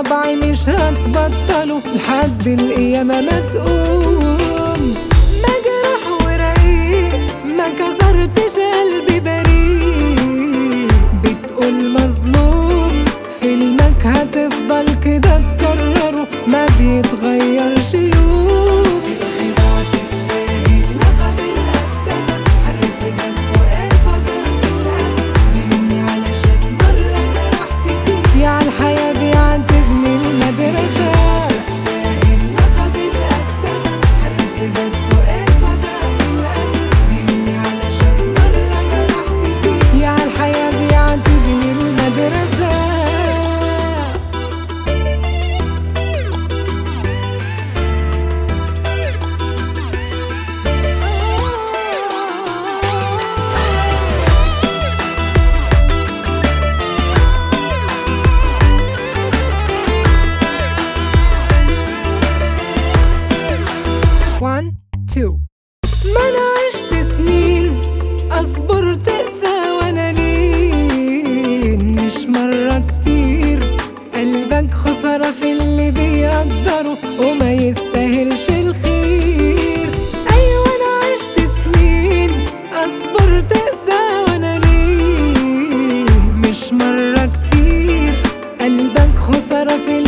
طبعي مش هتبطله لحد القيامة ما تقوم مجرح ورقيق ما كسرتش قلبي بريء بتقول مظلوم فيلمك هتفضل كده تكرره ما بيتغيرش يوم الخداع تستاهل لقب الأستاذة حرك بجد فوق الفظا في الأذى مني علشان مرة جرحت فيك يا الحياة بيعاتبني المدرسة تستاهل لقب الأستاذة حرك بجد فوق الفظا في الأذى مني علشان مرة جرحت فيك يا الحياة بيعاتبني المدرسة One, two ما انا عشت سنين اصبر تقسى وانا لين مش مرة كتير قلبك خسارة في اللي بيقدره وما يستاهلش الخير ايوه انا عشت سنين اصبر تقسى وانا لين مش مرة كتير قلبك خسارة في